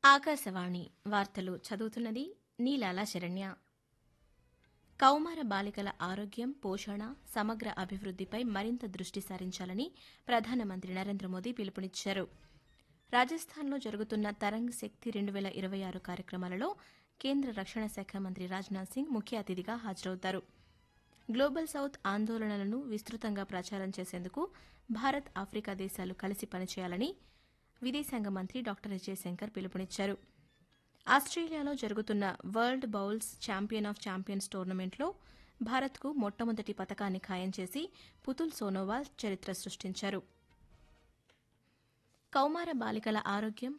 ఆకాశవాణి వార్తలు చదువుతున్నది నీలాల శరణ్య కౌమార బాలికల ఆరోగ్యం పోషణ సమగ్ర అభివృద్దిపై మరింత దృష్టి సారించాలని ప్రధానమంత్రి నరేంద్ర మోదీ పిలుపునిచ్చారు రాజస్థాన్లో జరుగుతున్న తరంగ్ శక్తి రెండు వేల ఇరవై ఆరు కార్యక్రమాలలో కేంద్ర రక్షణ శాఖ మంత్రి రాజ్నాథ్ సింగ్ ముఖ్య అతిథిగా హాజరవుతారు గ్లోబల్ సౌత్ ఆందోళనలను విస్తృతంగా ప్రచారం చేసేందుకు భారత్ ఆఫ్రికా దేశాలు కలిసి పనిచేయాలని విదేశాంగ మంత్రి డాక్టర్ జయశంకర్ పిలుపునిచ్చారు ఆస్ట్రేలియాలో జరుగుతున్న world bowls champion of champions టోర్నమెంట్లో భారత్కు మొట్టమొదటి పతకాన్ని ఖాయం చేసి పుతుల్ సోనోవాల్ చరిత్ర సృష్టించారు కౌమార బాలికల ఆరోగ్యం